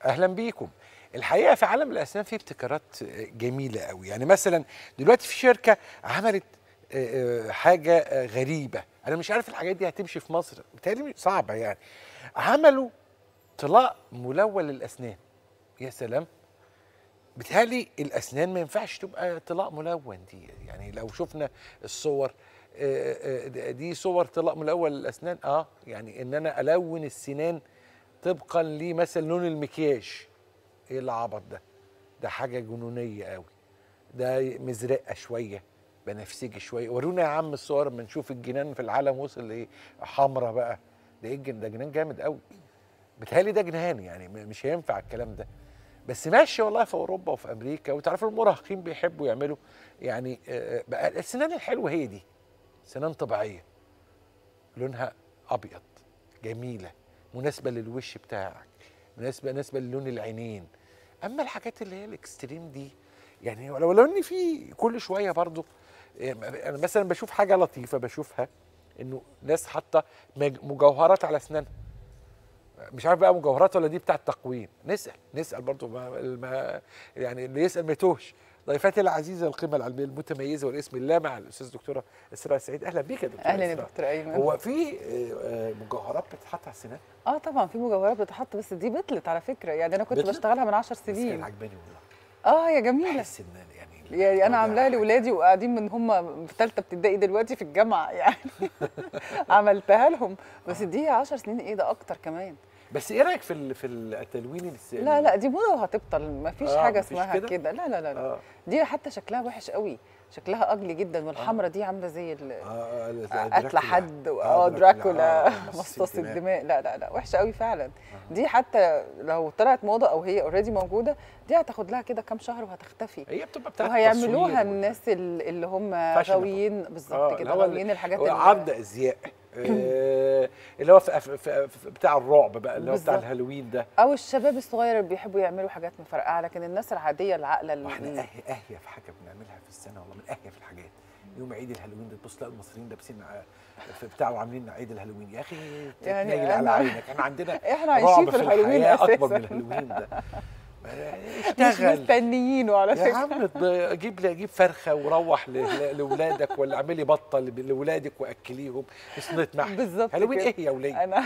اهلا بيكم الحقيقه في عالم الاسنان في ابتكارات جميله قوي يعني مثلا دلوقتي في شركه عملت آه، آه، حاجه آه، غريبه انا مش عارف الحاجات دي هتمشي في مصر بالتالي صعبه يعني عملوا طلاء ملون للاسنان يا سلام بتهيألي الاسنان ما ينفعش تبقى طلاء ملون دي يعني لو شفنا الصور آه، آه، دي صور طلاء ملون للاسنان اه يعني ان انا الون السنان طبقا لمثلا لون المكياج ايه العبط ده ده حاجه جنونيه قوي ده مزرقه شويه بنفسجي شويه ورونا يا عم الصور اما نشوف الجنان في العالم وصل لايه حمرا بقى ده ايه الجن- ده جنان جامد قوي بتهيألي ده جنان يعني م- مش هينفع الكلام ده بس ماشي والله في اوروبا وفي امريكا وتعرفوا المراهقين بيحبوا يعملوا يعني آه، بقى السنان الحلوه هي دي سنان طبيعيه لونها ابيض جميله مناسبه للوش بتاعك مناسبه مناسبه للون العينين اما الحاجات اللي هي الاكستريم دي يعني ولو لو ان في كل شويه برضو آه، انا مثلا بشوف حاجه لطيفه بشوفها انه ناس حاطه مج- مجوهرات على اسنانها مش عارف بقى مجوهرات ولا دي بتاع التقويم نسال نسال برضو ما ما يعني اللي يسال ما يتوهش ضيفتي العزيزه القيمه العلميه المتميزه والاسم اللامع الاستاذ دكتوره اسراء سعيد اهلا بيك يا دكتوره اهلا يا إسراء. دكتور ايمن هو في آه، آه، مجوهرات بتتحط على السنان اه طبعا في مجوهرات بتتحط بس دي بطلت على فكره يعني انا كنت بطلت؟ بشتغلها من 10 بس كانت سنين عجباني والله اه يا جميله بحس ان يعني يعني انا الوضع عاملاها لاولادي وقاعدين من هم في ثالثه ابتدائي دلوقتي في الجامعه يعني عملتها لهم بس دي 10 سنين ايه ده اكتر كمان بس ايه رايك في ال- في التلوين الس- لا لا دي موضه وهتبطل ما فيش آه، حاجه مفيش اسمها كده؟ كده لا لا لا, لا. اه دي حتى شكلها وحش قوي شكلها اجلي جدا والحمرا دي عامله زي ال- اه ال- قتل دراكولا. حد آه، اه دراكولا آه، مصاص الدماء لا لا لا وحشه قوي فعلا دي حتى لو طلعت موضه او هي اوريدي موجوده دي هتاخد لها كده كام شهر وهتختفي هي بتبقى بتاعت وهيعملوها تصوير الناس ال- اللي هم فاشن غاويين آه، بالظبط اللي كده هو ال- غاويين الحاجات هو اللي- عرض ازياء آه، اللي هو في في في في بتاع الرعب بقى اللي هو بتاع بالظبط. الهالوين ده او الشباب الصغير اللي بيحبوا يعملوا حاجات مفرقعه لكن الناس العاديه العاقله ال- واحنا اهي اهي في حاجه بنعملها في السنه والله من اهي في الحاجات يوم عيد الهالوين ده تبص تلاقي المصريين لابسين ع- في بتاع وعاملين عيد الهالوين يا اخي يعني تتنيل على أنا- عينك احنا عندنا احنا عايشين رعب في الهالوين الحياة اكبر من اساسا الهالوين ده مش اشتغل مستنيينه على يا فكره عم ب- جيب لي جيب فرخه وروح ل- لاولادك ولا اعملي بطه ل- لاولادك واكليهم صينيه محشي بالظبط هالوين كده. ايه يا ولاد انا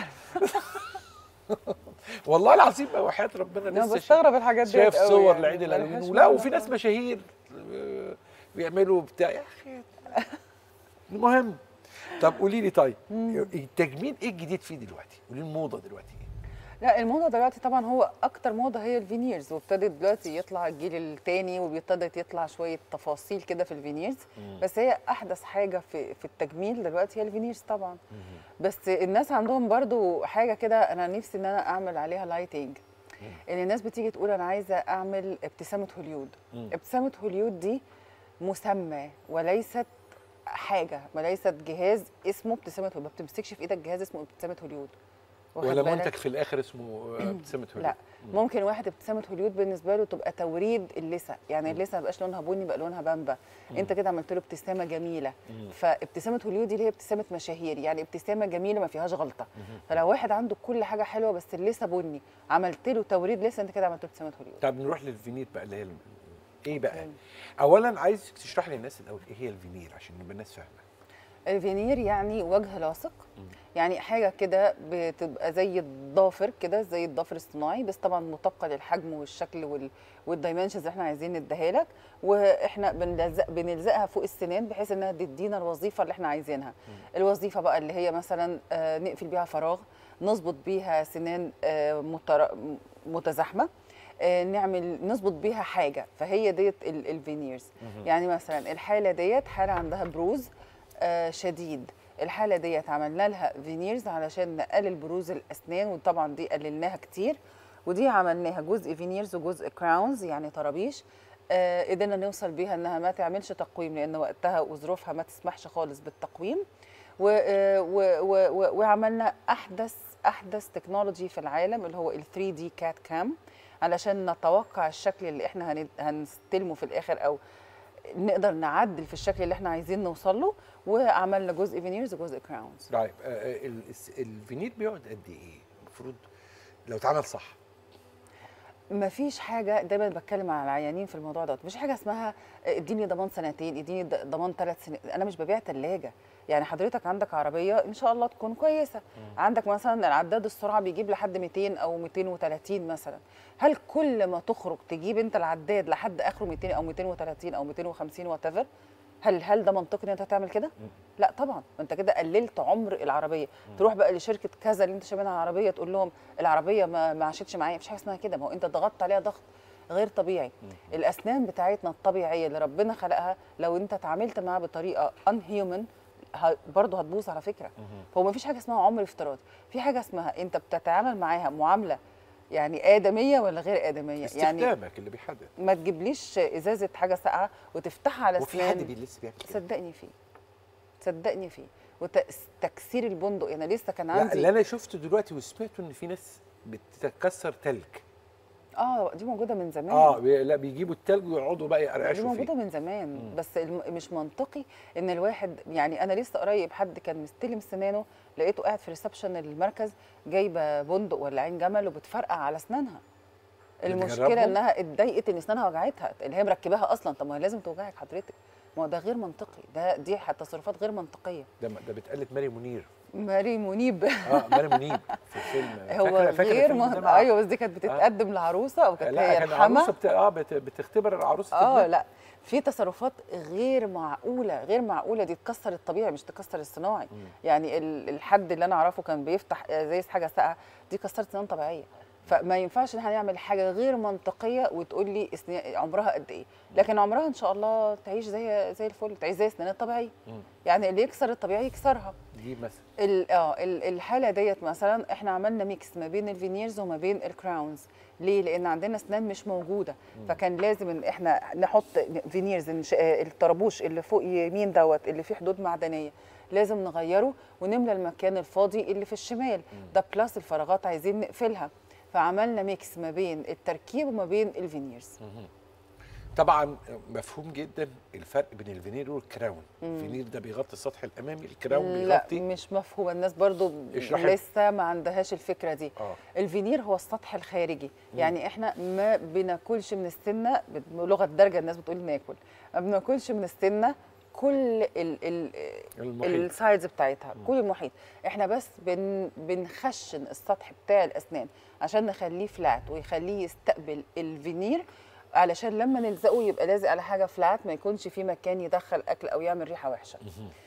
والله العظيم وحياه ربنا انا لسه شايف- بستغرب الحاجات دي شايف قوي صور يعني، لعيد ملهاش الهالوين ولا معنى وفي ناس خالص. مشاهير آه، بيعملوا بتاع يا اخي المهم طب قولي لي طيب التجميل ايه الجديد فيه دلوقتي؟ قولي لي الموضه دلوقتي ايه؟ لا الموضه دلوقتي طبعا هو اكتر موضه هي الفينيرز وابتدت دلوقتي يطلع الجيل الثاني وابتدت يطلع شويه تفاصيل كده في الفينيرز بس هي احدث حاجه في في التجميل دلوقتي هي الفينيرز طبعا بس الناس عندهم برضو حاجه كده انا نفسي ان انا اعمل عليها لايتنج ان الناس بتيجي تقول انا عايزه اعمل ابتسامه هوليود مم. ابتسامه هوليود دي مسمى وليست حاجه وليست جهاز اسمه ابتسامه هوليود ما بتمسكش في ايدك جهاز اسمه ابتسامه هوليود واخد ولا بالك؟ منتج في الاخر اسمه آه، ابتسامه هوليود لا ممكن واحد ابتسامه هوليود بالنسبه له تبقى توريد اللثه يعني اللثه ما يبقاش لونها بني بقى لونها بامبا انت كده عملت له ابتسامه جميله فابتسامه هوليود دي اللي هي ابتسامه مشاهير يعني ابتسامه جميله ما فيهاش غلطه فلو واحد عنده كل حاجه حلوه بس اللثه بني عملت له توريد لثه انت كده عملت له ابتسامه هوليود طب نروح للفينير بقى اللي هي ال- ايه بقى؟ أوكي. اولا عايز تشرح لي الناس الاول ايه هي الفينير عشان نبقى الناس فاهمه الفينير يعني وجه لاصق يعني حاجه كده بتبقى زي الضافر كده زي الضافر الصناعي بس طبعا مطابقه للحجم والشكل وال والدايمنشنز اللي احنا عايزين نديها لك واحنا بنلزق بنلزقها فوق السنان بحيث انها تدينا الوظيفه اللي احنا عايزينها الوظيفه بقى اللي هي مثلا آه، نقفل بيها فراغ نظبط بيها سنان آه، متر- متزاحمه آه، نعمل نظبط بيها حاجه فهي ديت ال- الفينيرز يعني مثلا الحاله ديت حاله عندها بروز آه، شديد الحاله ديت عملنا لها فينيرز علشان نقلل بروز الاسنان وطبعا دي قللناها كتير ودي عملناها جزء فينيرز وجزء كراونز يعني طرابيش آه، قدرنا نوصل بيها انها ما تعملش تقويم لان وقتها وظروفها ما تسمحش خالص بالتقويم و آه، و و و وعملنا احدث احدث تكنولوجي في العالم اللي هو ال 3 دي كات كام علشان نتوقع الشكل اللي احنا هن- هنستلمه في الاخر او نقدر نعدل في الشكل اللي احنا عايزين نوصل له وعملنا جزء فينيرز وجزء كراونز طيب آه، آه، ال- الس- الفينير بيقعد قد ايه؟ المفروض لو اتعمل صح ما فيش حاجه دايما بتكلم على العيانين في الموضوع ده مفيش حاجه اسمها اديني ضمان سنتين اديني ض- ضمان ثلاث سنين انا مش ببيع ثلاجه يعني حضرتك عندك عربيه ان شاء الله تكون كويسه عندك مثلا العداد السرعه بيجيب لحد 200 او 230 مثلا هل كل ما تخرج تجيب انت العداد لحد اخره 200 او 230 او 250 وات هل هل ده منطقي ان انت تعمل كده؟ لا طبعا انت كده قللت عمر العربيه تروح بقى لشركه كذا اللي انت شايفينها العربيه تقول لهم العربيه ما ما عاشتش معايا مفيش حاجه اسمها كده ما هو انت ضغطت عليها ضغط غير طبيعي الاسنان بتاعتنا الطبيعيه اللي ربنا خلقها لو انت اتعاملت معاها بطريقه ان هيومن برضه هتبوظ على فكره فهو ما فيش حاجه اسمها عمر افتراضي في حاجه اسمها انت بتتعامل معاها معامله يعني ادميه ولا غير ادميه يعني استخدامك اللي بيحدد ما تجيبليش ازازه حاجه ساقعه وتفتحها على وفي اسنان حد بي- لسه بيعمل كده صدقني فيه صدقني فيه وتكسير البندق انا لسه كان لا اللي عندي انا شفته دلوقتي وسمعته ان في ناس بتكسر تلج اه دي موجوده من زمان اه بي- لا بيجيبوا التلج ويقعدوا بقى دي يقرقشوا موجوده فيه من زمان بس الم- مش منطقي ان الواحد يعني انا لسه قريب حد كان مستلم سنانه لقيته قاعد في ريسبشن المركز جايبه بندق ولا عين جمل وبتفرقع على اسنانها المشكله بتجربهم؟ انها اتضايقت ان اسنانها وجعتها اللي هي مركباها اصلا طب ما هي لازم توجعك حضرتك ما هو ده غير منطقي ده دي تصرفات غير منطقيه ده ده بتقلد ماري منير ماري منيب اه ماري منيب في فيلم هو فاكرة- فاكرة غير الفيلم ده ما مع- ايوه بس دي كانت بتتقدم لعروسه او كانت لا هي كان الحما عروسه بت... اه بت... بتختبر العروسه اه ابنها. لا في تصرفات غير معقوله غير معقوله دي تكسر الطبيعي مش تكسر الصناعي يعني ال- الحد اللي انا اعرفه كان بيفتح زي حاجه ساقعه دي كسرت سنان طبيعيه فما ينفعش ان احنا نعمل حاجه غير منطقيه وتقول لي اسنان عمرها قد ايه لكن عمرها ان شاء الله تعيش زي زي الفل تعيش زي اسنان الطبيعيه مم. يعني اللي يكسر الطبيعي يكسرها دي مثلا ال- اه ال- الحاله ديت مثلا احنا عملنا ميكس ما بين الفينيرز وما بين الكراونز ليه لان عندنا اسنان مش موجوده فكان لازم ان احنا نحط فينيرز نش- آه، الطربوش اللي فوق يمين دوت اللي فيه حدود معدنيه لازم نغيره ونملى المكان الفاضي اللي في الشمال ده بلس الفراغات عايزين نقفلها فعملنا ميكس ما بين التركيب وما بين الفينيرز طبعا مفهوم جدا الفرق بين الفينير والكراون الفينير ده بيغطي السطح الامامي الكراون لا بيغطي مش مفهوم الناس برضو اشرحي. لسه ما عندهاش الفكره دي اه الفينير هو السطح الخارجي يعني احنا ما بناكلش من السنه بلغه الدرجه الناس بتقول ناكل ما بناكلش من السنه كل ال ال المحيط السايدز بتاعتها كل المحيط احنا بس بن بنخشن السطح بتاع الاسنان عشان نخليه فلات ويخليه يستقبل الفينير علشان لما نلزقه يبقى لازق على حاجه فلات ما يكونش في مكان يدخل اكل او يعمل ريحه وحشه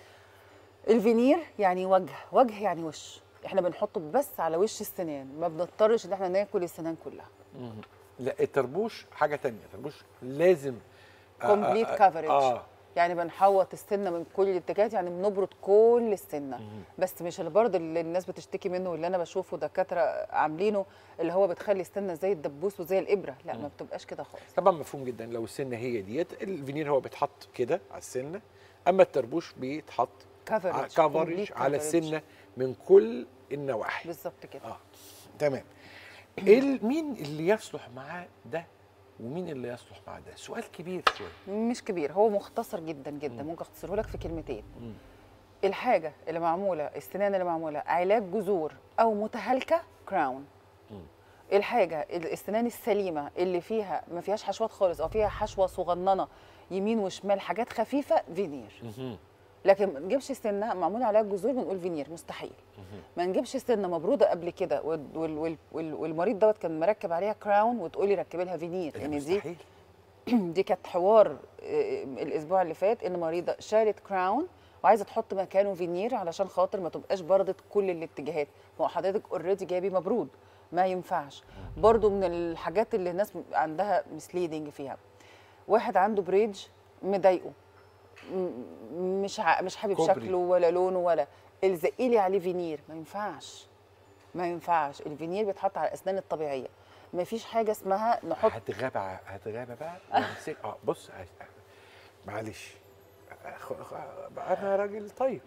الفينير يعني وجه وجه يعني وش احنا بنحطه بس على وش السنان ما بنضطرش ان احنا ناكل السنان كلها لا الطربوش حاجه تانية الطربوش لازم آه، آه، كومبليت آه، كفرج اه يعني بنحوط السنه من كل الاتجاهات يعني بنبرد كل السنه بس مش البرد اللي الناس بتشتكي منه واللي انا بشوفه دكاتره عاملينه اللي هو بتخلي السنه زي الدبوس وزي الابره لا ما بتبقاش كده خالص طبعا مفهوم جدا لو السنه هي ديت الفينير هو بيتحط كده على السنه اما الطربوش بيتحط كفرج كفرج على السنه من كل النواحي بالظبط كده اه تمام إيه ال- مين اللي يصلح معاه ده ومين اللي يصلح معاه ده سؤال كبير شويه مش كبير هو مختصر جدا جدا ممكن اختصره لك في كلمتين الحاجه اللي معموله السنان اللي معموله علاج جذور او متهالكه كراون الحاجه السنان السليمه اللي فيها ما فيهاش حشوات خالص او فيها حشوه صغننه يمين وشمال حاجات خفيفه فينير لكن ما نجيبش سنه معموله عليها جذور بنقول فينير مستحيل ما نجيبش سنه مبروده قبل كده وال- وال- وال- وال- والمريض دوت كان مركب عليها كراون وتقولي ركبي لها فينير ده يعني دي مستحيل دي كانت حوار آه، الاسبوع اللي فات ان مريضه شالت كراون وعايزه تحط مكانه فينير علشان خاطر ما تبقاش بردت كل الاتجاهات ما هو حضرتك اوريدي جايبي مبرود ما ينفعش برضو من الحاجات اللي الناس عندها مسليدنج فيها واحد عنده بريدج مضايقه م- مش ع- مش حابب كوبري. شكله ولا لونه ولا الزقي لي عليه فينير ما ينفعش ما ينفعش الفينير بيتحط على الاسنان الطبيعيه ما فيش حاجه اسمها نحط هتغابى ع- هتغابى بقى وامسك اه بص ه- معلش أخ- أخ- انا راجل طيب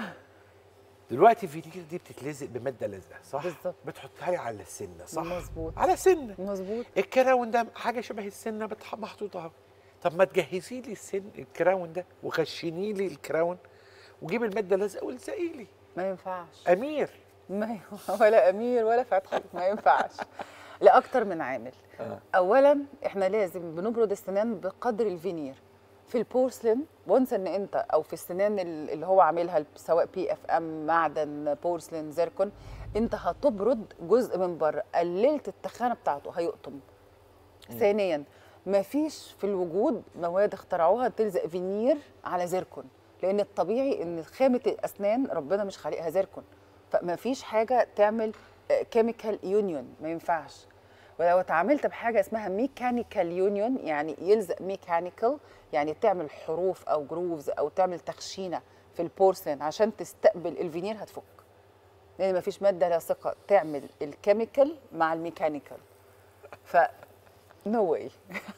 دلوقتي الفينير دي بتتلزق بماده لازقه صح بالظبط. بتحطها لي على السنه صح مظبوط. على سنه مظبوط الكراون ده حاجه شبه السنه بتح- محطوطه اهو طب ما تجهزي لي السن الكراون ده وخشني لي الكراون وجيب الماده اللازقه والزقي لي ما ينفعش امير ما ي- ولا امير ولا فتحي ما ينفعش لاكتر من عامل آه. اولا احنا لازم بنبرد السنان بقدر الفينير في البورسلين وانس ان انت او في السنان ال- اللي هو عاملها سواء بي اف ام معدن بورسلين زيركون انت هتبرد جزء من بره قللت التخانه بتاعته هيقطم ثانيا مفيش في الوجود مواد اخترعوها تلزق فينير على زيركون لان الطبيعي ان خامه الاسنان ربنا مش خالقها زيركون فما فيش حاجه تعمل كيميكال يونيون ما ينفعش ولو اتعاملت بحاجه اسمها ميكانيكال يونيون يعني يلزق ميكانيكال يعني تعمل حروف او جروفز او تعمل تخشينه في البورسلين عشان تستقبل الفينير هتفك لان ما فيش ماده لاصقه تعمل الكيميكال مع الميكانيكال ف نو واي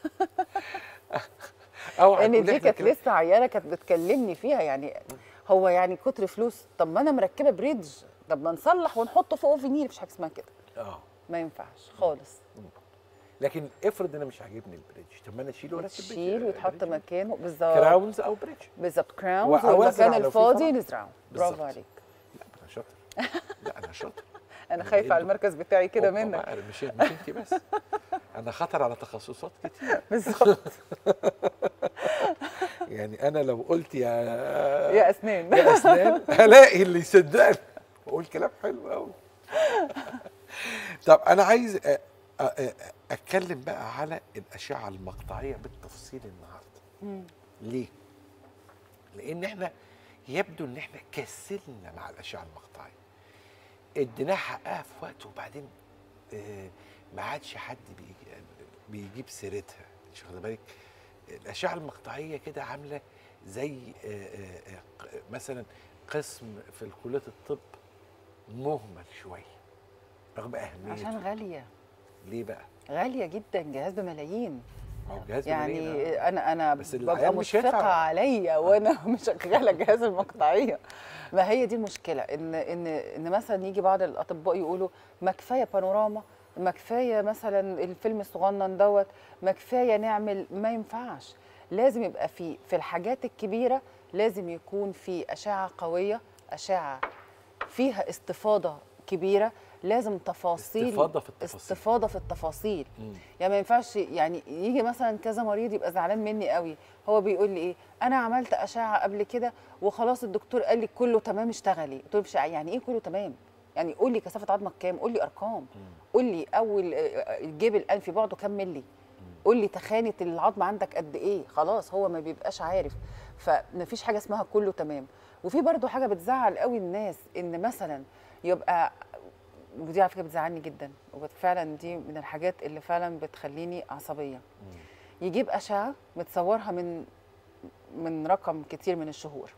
او ان هنقول دي إحنا كانت كده- لسه عيانه كانت بتكلمني فيها يعني هو يعني كتر فلوس طب ما انا مركبه بريدج طب ما نصلح ونحط فوقه فينير مفيش حاجه اسمها كده اه ما ينفعش خالص لكن افرض انا مش عاجبني البريدج طب ما انا اشيله واركب تشيل ويتحط بريدج. مكانه بالظبط كراونز او بريدج بالظبط كراونز وأوزع والمكان لو في الفاضي فرع. نزرعه برافو بالظبط. عليك لا انا شاطر لا انا شاطر انا إيه خايفه على اللي- المركز بتاعي كده أوبا منك بقى، مش مش انت بس انا خطر على تخصصات كتير بالظبط يعني انا لو قلت يا يا اسنان يا اسنان هلاقي اللي يصدقني بقول كلام حلو قوي طب انا عايز أ- أ- أ- اتكلم بقى على الاشعه المقطعيه بالتفصيل النهارده ليه لان احنا يبدو ان احنا كسلنا مع الاشعه المقطعيه اديناها حقها في وقت وبعدين آه، ما عادش حد بيجي بيجيب سيرتها مش واخد بالك الاشعه المقطعيه كده عامله زي آه، آه، آه، ق- مثلا قسم في كليه الطب مهمل شويه رغم اهميته عشان غاليه ليه بقى؟ غاليه جدا جهاز بملايين ما هو جهاز يعني بملايين، آه. انا انا بس ببقى العيال مش مشفقه هيدفع. عليا وانا مشغله جهاز المقطعيه ما هي دي المشكله ان ان ان مثلا يجي بعض الاطباء يقولوا ما كفايه بانوراما ما كفايه مثلا الفيلم الصغنن دوت ما كفايه نعمل ما ينفعش لازم يبقى في في الحاجات الكبيره لازم يكون في اشعه قويه اشعه فيها استفاضه كبيره لازم تفاصيل استفاضة في التفاصيل. استفاضه في التفاصيل مم. يعني ما ينفعش يعني يجي مثلا كذا مريض يبقى زعلان مني قوي هو بيقول لي ايه انا عملت اشعه قبل كده وخلاص الدكتور قال لي كله تمام اشتغلي قلت له مش يعني ايه كله تمام يعني قول لي كثافه عظمك كام قول لي ارقام قول لي اول آه، الجيب الانفي بعده كام ملي قول لي تخانه العظم عندك قد ايه خلاص هو ما بيبقاش عارف فمفيش حاجه اسمها كله تمام وفي برضو حاجه بتزعل قوي الناس ان مثلا يبقى ودي على فكره بتزعلني جدا وفعلا دي من الحاجات اللي فعلا بتخليني عصبيه يجيب اشعه متصورها من من رقم كتير من الشهور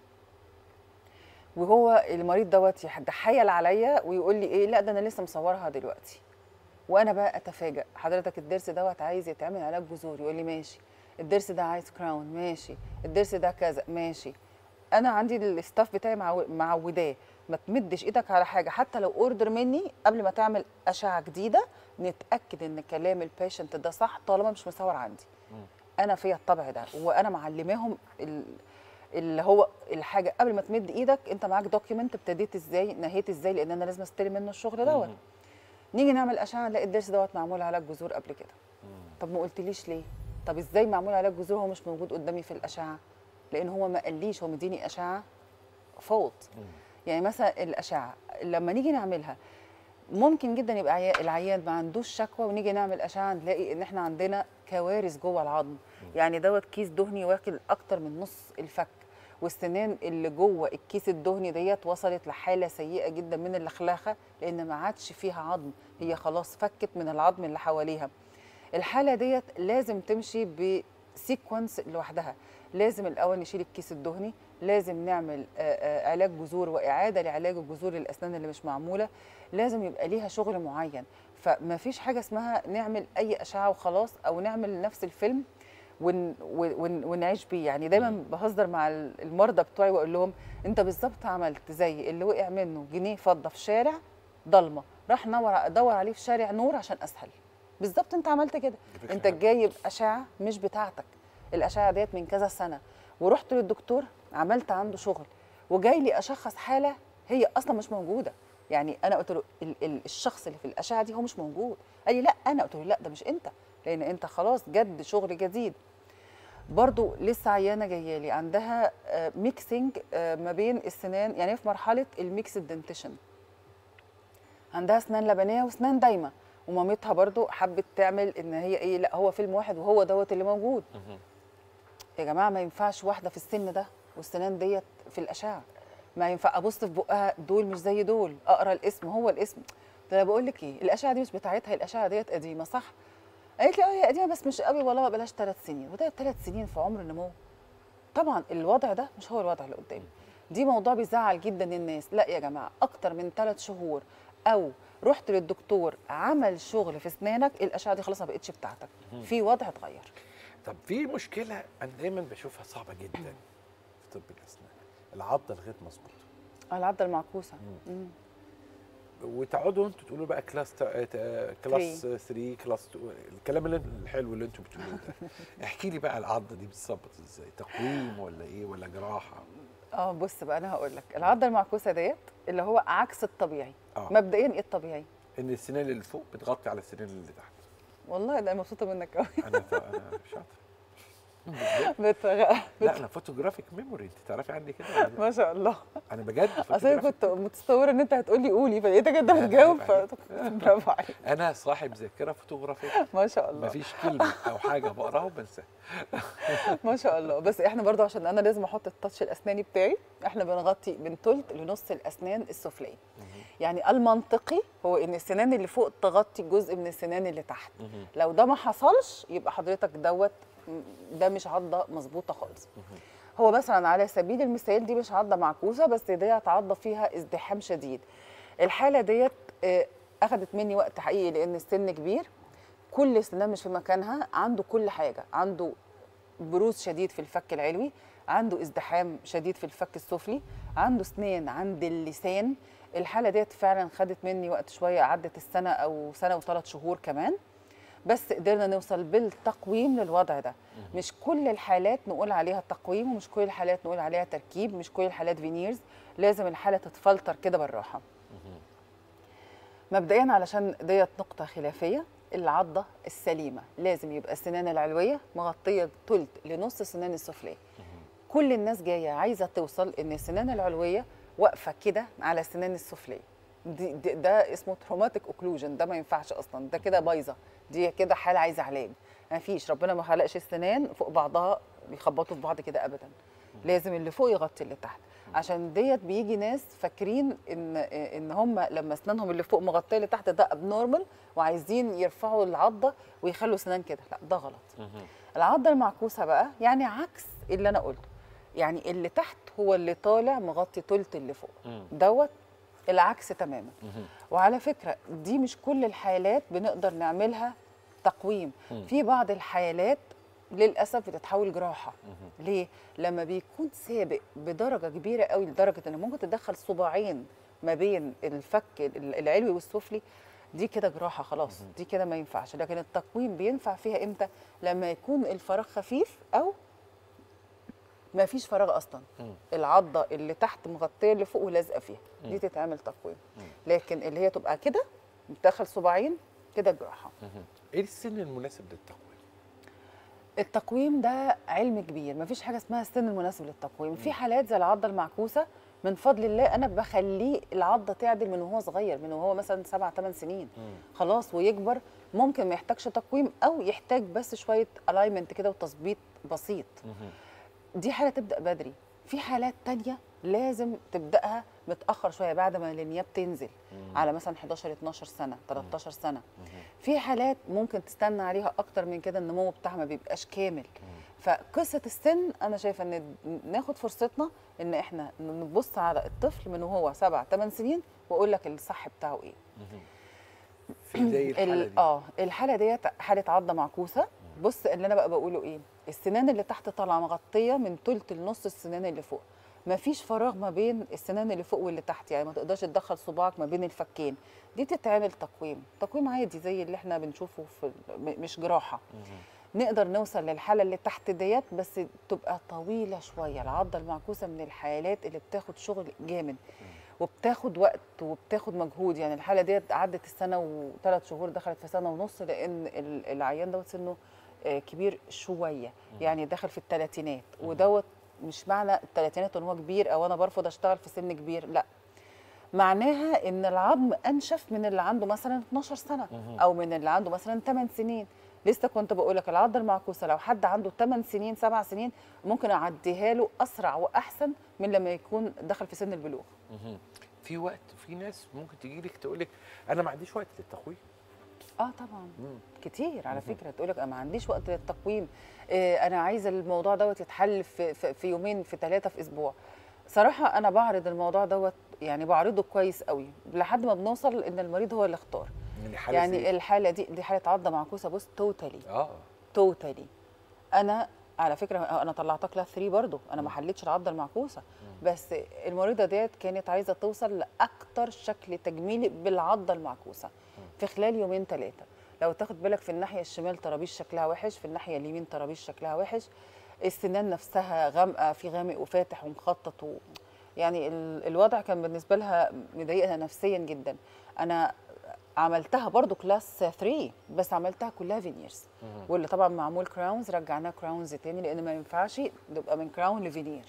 وهو المريض دوت يتحايل عليا ويقول لي ايه لا ده انا لسه مصورها دلوقتي وانا بقى اتفاجئ حضرتك الضرس دوت عايز يتعمل علاج جذوري يقول لي ماشي الضرس ده عايز كراون ماشي الضرس ده كذا ماشي انا عندي الستاف بتاعي معو- معوداه ما تمدش ايدك على حاجه حتى لو اوردر مني قبل ما تعمل اشعه جديده نتاكد ان كلام البيشنت ده صح طالما مش مصور عندي انا فيا الطبع ده وانا معلماهم ال- اللي هو الحاجه قبل ما تمد ايدك انت معاك دوكيمنت ابتديت ازاي نهيت ازاي لان انا لازم استلم منه الشغل دوت نيجي نعمل اشعه نلاقي الضرس دوت معمول علاج جذور قبل كده طب ما قلتليش ليه طب ازاي معمول علاج جذور هو مش موجود قدامي في الاشعه لان هو ما قاليش هو مديني اشعه فوت يعني مثلا الاشعه لما نيجي نعملها ممكن جدا يبقى عيا- العيان ما عندوش شكوى ونيجي نعمل اشعه نلاقي ان احنا عندنا كوارث جوه العظم يعني دوت كيس دهني واكل اكتر من نص الفك والسنان اللي جوه الكيس الدهني ديت وصلت لحاله سيئه جدا من اللخلخه لان ما عادش فيها عظم هي خلاص فكت من العظم اللي حواليها الحاله ديت لازم تمشي بسيكونس لوحدها لازم الاول نشيل الكيس الدهني لازم نعمل آه، آه، علاج جذور واعاده لعلاج الجذور الاسنان اللي مش معموله لازم يبقى ليها شغل معين فما فيش حاجه اسمها نعمل اي اشعه وخلاص او نعمل نفس الفيلم ون ون ونعيش بيه يعني دايما بهزر مع المرضى بتوعي واقول لهم انت بالظبط عملت زي اللي وقع منه جنيه فضه في شارع ضلمه راح نور دور عليه في شارع نور عشان اسهل بالظبط انت عملت كده فكرة انت حلوة. جايب اشعه مش بتاعتك الاشعه ديت من كذا سنه ورحت للدكتور عملت عنده شغل وجاي لي اشخص حاله هي اصلا مش موجوده يعني انا قلت له ال- ال- الشخص اللي في الاشعه دي هو مش موجود قال لي لا انا قلت له لا ده مش انت لان انت خلاص جد شغل جديد برضو لسه عيانه جايه لي عندها ميكسنج ما بين السنان يعني هي في مرحله الميكس دنتيشن عندها اسنان لبنيه واسنان دايمه ومامتها برضو حبت تعمل ان هي ايه لا هو فيلم واحد وهو دوت اللي موجود يا جماعه ما ينفعش واحده في السن ده والسنان ديت في الاشعه ما ينفع ابص في بقها دول مش زي دول اقرا الاسم هو الاسم ده انا بقول لك ايه الاشعه دي مش بتاعتها الاشعه ديت قديمه صح قالت لي اه هي قديمه بس مش قوي والله بلاش ثلاث سنين وده ثلاث سنين في عمر النمو طبعا الوضع ده مش هو الوضع اللي قدامي دي موضوع بيزعل جدا الناس لا يا جماعه اكتر من ثلاث شهور او رحت للدكتور عمل شغل في اسنانك الاشعه دي خلاص ما بقتش بتاعتك في وضع اتغير طب في مشكله انا دايما بشوفها صعبه جدا في طب الاسنان العضه الغير مظبوطه العضه المعكوسه مم. وتقعدوا انتوا تقولوا بقى كلاس تا- تا- كلاس 3 كلاس 2 الكلام اللي الحلو اللي انتوا بتقولوه ده احكي لي بقى العضه دي بتظبط ازاي تقويم ولا ايه ولا جراحه اه بص بقى انا هقول لك العضه المعكوسه ديت اللي هو عكس الطبيعي اه مبدئيا ايه الطبيعي ان السنان اللي فوق بتغطي على السنان اللي تحت والله ده أنا مبسوطه منك قوي انا ف... انا شاطر بتغ... لا انا فوتوجرافيك ميموري انت تعرفي عني كده ولا لا؟ ما شاء الله انا بجد اصل انا photographic كنت متصوره ان انت هتقولي قولي فلقيتك انت بتجاوب ف... برافو عليك انا صاحب ذاكره فوتوغرافيك ما شاء الله مفيش كلمه او حاجه بقراها وبنساها ما شاء الله بس احنا برضو عشان انا لازم احط التاتش الاسناني بتاعي احنا بنغطي من ثلث لنص الاسنان السفليه يعني المنطقي هو ان السنان اللي فوق تغطي جزء من السنان اللي تحت لو ده ما حصلش يبقى حضرتك دوت م- ده مش عضه مظبوطه خالص هو مثلا على سبيل المثال دي مش عضه معكوسه بس ديت عضه فيها ازدحام شديد الحاله ديت آه، اخذت مني وقت حقيقي لان السن كبير كل السنان مش في مكانها عنده كل حاجه عنده بروز شديد في الفك العلوي عنده ازدحام شديد في الفك السفلي عنده سنان عند اللسان الحاله ديت فعلا خدت مني وقت شويه عدت السنه او سنه وثلاث شهور كمان بس قدرنا نوصل بالتقويم للوضع ده مش كل الحالات نقول عليها تقويم ومش كل الحالات نقول عليها تركيب مش كل الحالات فينيرز لازم الحاله تتفلتر كده بالراحه مبدئيا علشان ديت نقطة خلافية العضة السليمة لازم يبقى السنان العلوية مغطية تلت لنص السنان السفلية كل الناس جاية عايزة توصل ان السنان العلوية واقفة كده على السنان السفلية دي دي ده اسمه تروماتيك اوكلوجن ده ما ينفعش اصلا ده كده بايظة دي كده حالة عايزة علاج ما فيش ربنا ما خلقش السنان فوق بعضها بيخبطوا في بعض كده ابدا لازم اللي فوق يغطي اللي تحت عشان ديت بيجي ناس فاكرين ان ان هم لما اسنانهم اللي فوق مغطيه اللي تحت ده ابنورمال وعايزين يرفعوا العضه ويخلوا سنان كده لا ده غلط العضه المعكوسه بقى يعني عكس اللي انا قلته يعني اللي تحت هو اللي طالع مغطي تلت اللي فوق دوت العكس تماما وعلى فكره دي مش كل الحالات بنقدر نعملها تقويم في بعض الحالات للاسف بتتحول جراحه ليه لما بيكون سابق بدرجه كبيره قوي لدرجه ان ممكن تدخل صباعين ما بين الفك ال- العلوي والسفلي دي كده جراحه خلاص دي كده ما ينفعش لكن التقويم بينفع فيها امتى لما يكون الفراغ خفيف او ما فيش فراغ اصلا العضه اللي تحت مغطيه اللي فوق ولازقه فيها دي تتعمل تقويم لكن اللي هي تبقى كده دخل صباعين كده جراحه ايه السن المناسب للتقويم التقويم ده علم كبير مفيش حاجه اسمها السن المناسب للتقويم في حالات زي العضه المعكوسه من فضل الله انا بخليه العضه تعدل من وهو صغير من وهو مثلا سبع ثمان سنين خلاص ويكبر ممكن ما يحتاجش تقويم او يحتاج بس شويه الاينمنت كده وتظبيط بسيط دي حاله تبدا بدري في حالات تانية لازم تبداها متاخر شويه بعد ما الانياب تنزل على مثلا 11 12 سنه 13 سنه في حالات ممكن تستنى عليها اكتر من كده النمو بتاعها ما بيبقاش كامل فقصه السن انا شايفه ان ناخد فرصتنا ان احنا نبص على الطفل من وهو سبع ثمان سنين واقول لك الصح بتاعه ايه في زي الحاله ال- دي اه الحاله ديت حاله عضه معكوسه بص اللي انا بقى بقوله ايه السنان اللي تحت طالعه مغطيه من تلت لنص السنان اللي فوق مفيش فراغ ما بين السنان اللي فوق واللي تحت يعني ما تقدرش تدخل صباعك ما بين الفكين دي تتعمل تقويم تقويم عادي زي اللي احنا بنشوفه في ال- م- مش جراحه نقدر نوصل للحاله اللي تحت ديت بس تبقى طويله شويه العضه المعكوسه من الحالات اللي بتاخد شغل جامد وبتاخد وقت وبتاخد مجهود يعني الحاله ديت عدت السنه وثلاث شهور دخلت في سنه ونص لان ال- العيان دوت سنه آه، كبير شويه يعني دخل في الثلاثينات ودوت مش معنى الثلاثينات ان هو كبير او انا برفض اشتغل في سن كبير لا معناها ان العظم انشف من اللي عنده مثلا 12 سنه او من اللي عنده مثلا 8 سنين لسه كنت بقول لك العضه المعكوسه لو حد عنده 8 سنين 7 سنين ممكن اعديها له اسرع واحسن من لما يكون دخل في سن البلوغ مهم. في وقت في ناس ممكن تيجي لك تقول لك انا ما عنديش وقت للتقويم اه طبعا مم. كتير على فكره تقول لك انا ما عنديش وقت للتقويم آه انا عايزه الموضوع دوت يتحل في, في, في يومين في ثلاثه في اسبوع صراحه انا بعرض الموضوع دوت يعني بعرضه كويس قوي لحد ما بنوصل ان المريض هو اللي اختار يعني حالة يعني زي- الحاله دي دي حاله عضه معكوسه بص توتالي اه توتالي انا على فكره انا طلعتها كلاس 3 برضو انا ما حلتش العضه المعكوسه بس المريضه ديت كانت عايزه توصل لاكتر شكل تجميلي بالعضه المعكوسه في خلال يومين ثلاثه لو تاخد بالك في الناحيه الشمال طرابيش شكلها وحش في الناحيه اليمين طرابيش شكلها وحش السنان نفسها غامقه في غامق وفاتح ومخطط و... يعني ال- الوضع كان بالنسبه لها مضايقها نفسيا جدا انا عملتها برضو كلاس 3 بس عملتها كلها فينيرز واللي طبعا معمول كراونز رجعناه كراونز تاني لان ما ينفعش تبقى من كراون لفينير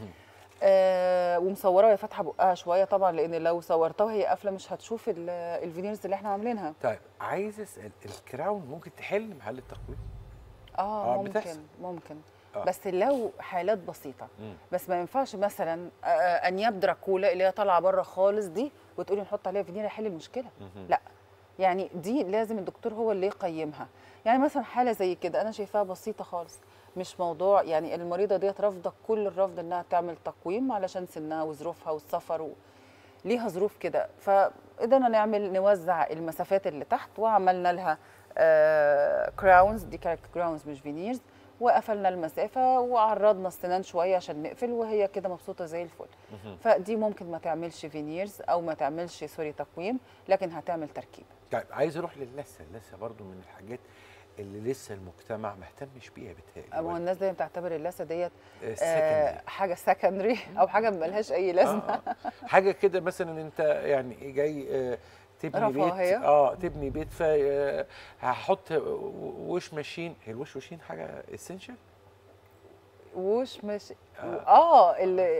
آه ومصوره وهي فاتحه بقها شويه طبعا لان لو صورتها وهي قافله مش هتشوف ال- الفينيرز اللي احنا عاملينها طيب عايز اسال الكراون ممكن تحل محل التقويم اه آه، ممكن بتحصل. ممكن آه. بس لو حالات بسيطه مم. بس ما ينفعش مثلا آه، آه، انياب دراكولا اللي هي طالعه بره خالص دي وتقولي نحط عليها فينير يحل المشكله لا يعني دي لازم الدكتور هو اللي يقيمها يعني مثلا حاله زي كده انا شايفاها بسيطه خالص مش موضوع يعني المريضه ديت رافضه كل الرفض انها تعمل تقويم علشان سنها وظروفها والسفر و... ليها ظروف كده فقدرنا نعمل نوزع المسافات اللي تحت وعملنا لها آه كراونز دي كانت كراونز مش فينيرز وقفلنا المسافه وعرضنا السنان شويه عشان نقفل وهي كده مبسوطه زي الفل فدي ممكن ما تعملش فينيرز او ما تعملش سوري تقويم لكن هتعمل تركيب طيب عايز اروح للثه اللثه برضو من الحاجات اللي لسه المجتمع ما اهتمش بيها بيتهيألي ما هو الناس دايما بتعتبر اللثه ديت آه، آه secondary. حاجه سكندري او حاجه ملهاش اي لازمه آه. آه. حاجه كده مثلا انت يعني جاي آه، تبني بيت رفاهية. اه تبني بيت ف آه، هحط وش ماشين هي الوش ماشين حاجه اسينشال وش مش اه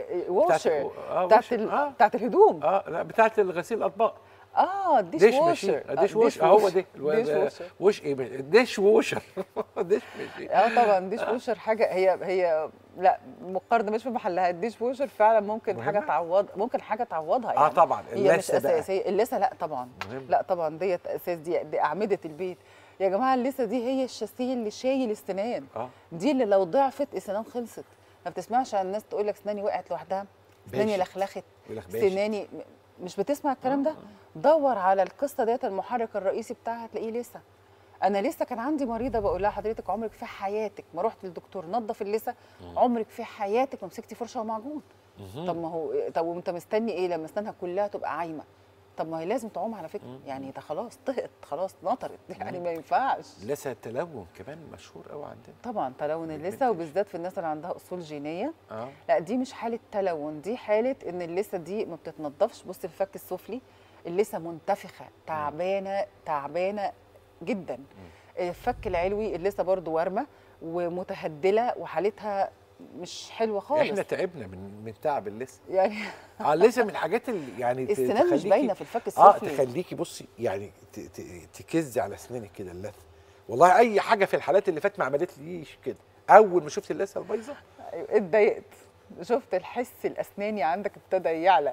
الوشر اه بتاعت وش- ال- اه بتاعت الهدوم اه لا بتاعت الغسيل الاطباق اه الديش ديش ووشر ماشين آه، ديش ووش هو ده الو- ديش ده- ووشر وش ايه بقى؟ ديش ووشر ديش ماشين اه طبعا ديش ووشر حاجه هي هي لا مقارنه مش في محلها الديش ووشر فعلا ممكن حاجه مهمة؟ تعوض ممكن حاجه تعوضها يعني اه طبعا هي مش اللثه بقى اساس هي اللثه لا طبعا مهم. لا طبعا ديت اساس دي, دي اعمده البيت يا جماعه اللثه دي هي الشاسيه اللي شايل السنان اه دي اللي لو ضعفت السنان خلصت ما بتسمعش عن الناس تقول لك سناني وقعت لوحدها سناني باشت. لخلخت يقول لك باشا. سناني م- مش بتسمع الكلام ده دور على القصه ديت المحرك الرئيسي بتاعها تلاقيه لسه انا لسه كان عندي مريضه بقول لها حضرتك عمرك في حياتك ما رحت للدكتور نظف اللثه عمرك في حياتك ما مسكتي فرشه ومعجون طب ما هو طب وانت مستني ايه لما اسنانها كلها تبقى عايمه طب ما هي لازم تعوم على فكره يعني ده خلاص طهقت خلاص نطرت يعني ما ينفعش لسه التلون كمان مشهور قوي عندنا طبعا تلون اللثه وبالذات في الناس اللي عندها اصول جينيه اه لا دي مش حاله تلون دي حاله ان اللثه دي ما بتتنضفش بص الفك السفلي اللثه منتفخه تعبانه تعبانه جدا الفك العلوي اللثه برضو وارمه ومتهدله وحالتها مش حلوه خالص احنا تعبنا من من تعب اللثه يعني اه اللثه من الحاجات اللي يعني ت- السنان مش تخليكي- باينه في الفك اه السفلي تخليكي بصي يعني ت- ت- تكزي على اسنانك كده اللثه والله اي حاجه في الحالات اللي فاتت ما عملتليش كده اول ما شفت اللثه البايظه أيوة، اتضايقت شفت الحس الاسناني عندك ابتدى يعلى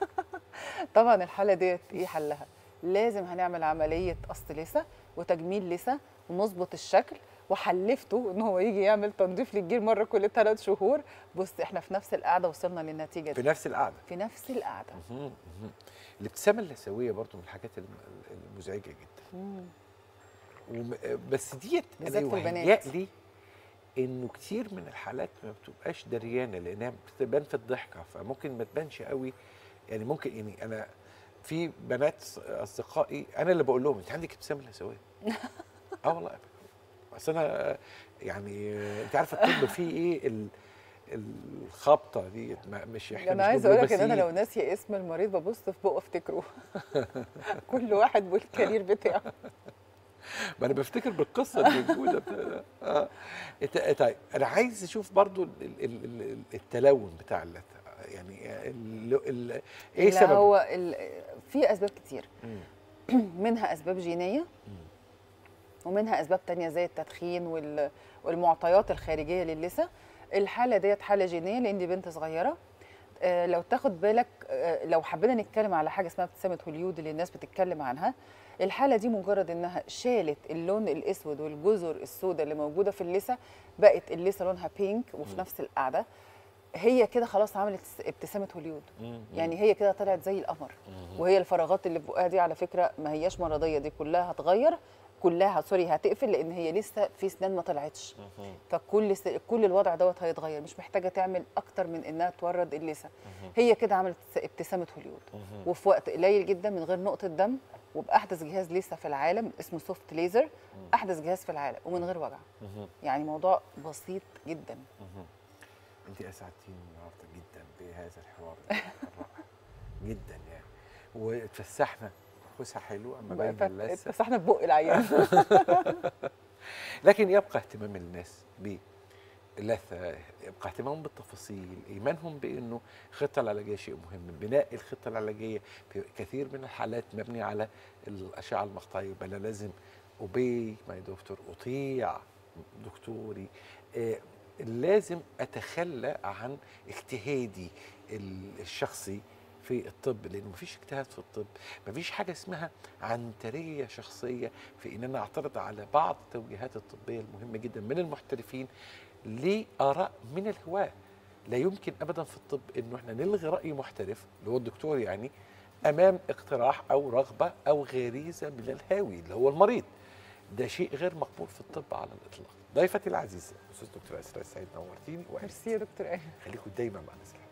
طبعا الحاله ديت ايه حلها لازم هنعمل عمليه قص لثه وتجميل لثه ونظبط الشكل وحلفته ان هو يجي يعمل تنظيف للجير مره كل ثلاث شهور بص احنا في نفس القعده وصلنا للنتيجه في دي نفس القعده في نفس القعده مهم، مهم. الابتسامه اللثويه برضو من الحاجات الم- المزعجه جدا وم... بس ديت بالذات انا في البنات. يهيألي انه كتير من الحالات ما بتبقاش دريانه لانها بتبان في الضحكه فممكن ما تبانش قوي يعني ممكن يعني انا في بنات اصدقائي انا اللي بقول لهم انت عندك ابتسامه لثويه اه والله اصل انا يعني انت عارفه الطب فيه ايه ال... الخبطه دي ما- مش احنا انا مش عايزه اقول لك ان انا دبلوماسيين. لو ناسيه اسم المريض ببص في بقه افتكره كل واحد والكارير بتاعه ما انا بفتكر بالقصه اللي موجوده بتاع- اه إت- طيب انا عايز اشوف برضو ال- ال- ال- ال- التلون بتاع اللثه يعني ال ال ايه لا سبب هو ال... في اسباب كتير مم. منها اسباب جينيه ومنها اسباب تانية زي التدخين وال... والمعطيات الخارجيه للثه الحاله ديت حاله جينيه لان دي بنت صغيره آه، لو تاخد بالك آه، لو حبينا نتكلم على حاجه اسمها ابتسامه هوليود اللي الناس بتتكلم عنها الحاله دي مجرد انها شالت اللون الاسود والجزر السوداء اللي موجوده في اللثه بقت اللثه لونها بينك وفي نفس القعده هي كده خلاص عملت ابتسامه هوليود مم. يعني هي كده طلعت زي القمر وهي الفراغات اللي في بقها دي على فكره ما هياش مرضيه دي كلها هتغير كلها سوري هتقفل لان هي لسه في سنان ما طلعتش مم. فكل س... كل الوضع دوت هيتغير مش محتاجه تعمل اكتر من انها تورد اللثه هي كده عملت ابتسامه هوليود وفي وقت قليل جدا من غير نقطه دم وباحدث جهاز لثه في العالم اسمه سوفت ليزر احدث جهاز في العالم ومن غير وجع مم. يعني موضوع بسيط جدا انت اسعدتيني النهارده جدا بهذا الحوار الرائع جدا يعني واتفسحنا فسحه حلوه اما بين اللثه بس احنا في بق العيان لكن يبقى اهتمام الناس باللثه يبقى اهتمامهم بالتفاصيل ايمانهم بانه الخطه العلاجيه شيء مهم بناء الخطه العلاجيه في كثير من الحالات مبني على الاشعه المقطعيه يبقى انا لازم obey ماي دكتور اطيع دكتوري آه، لازم اتخلى عن اجتهادي ال- الشخصي في الطب لانه مفيش اجتهاد في الطب مفيش حاجه اسمها عنتريه شخصيه في ان انا اعترض على بعض التوجيهات الطبيه المهمه جدا من المحترفين لاراء من الهواه لا يمكن ابدا في الطب انه احنا نلغي راي محترف اللي هو الدكتور يعني امام اقتراح او رغبه او غريزه من الهاوي اللي هو المريض ده شيء غير مقبول في الطب على الاطلاق ضيفتي العزيزه استاذ دكتور اسراء السعيد نورتيني ميرسي يا دكتور ايه خليكم دايما مع ناس الحلوة.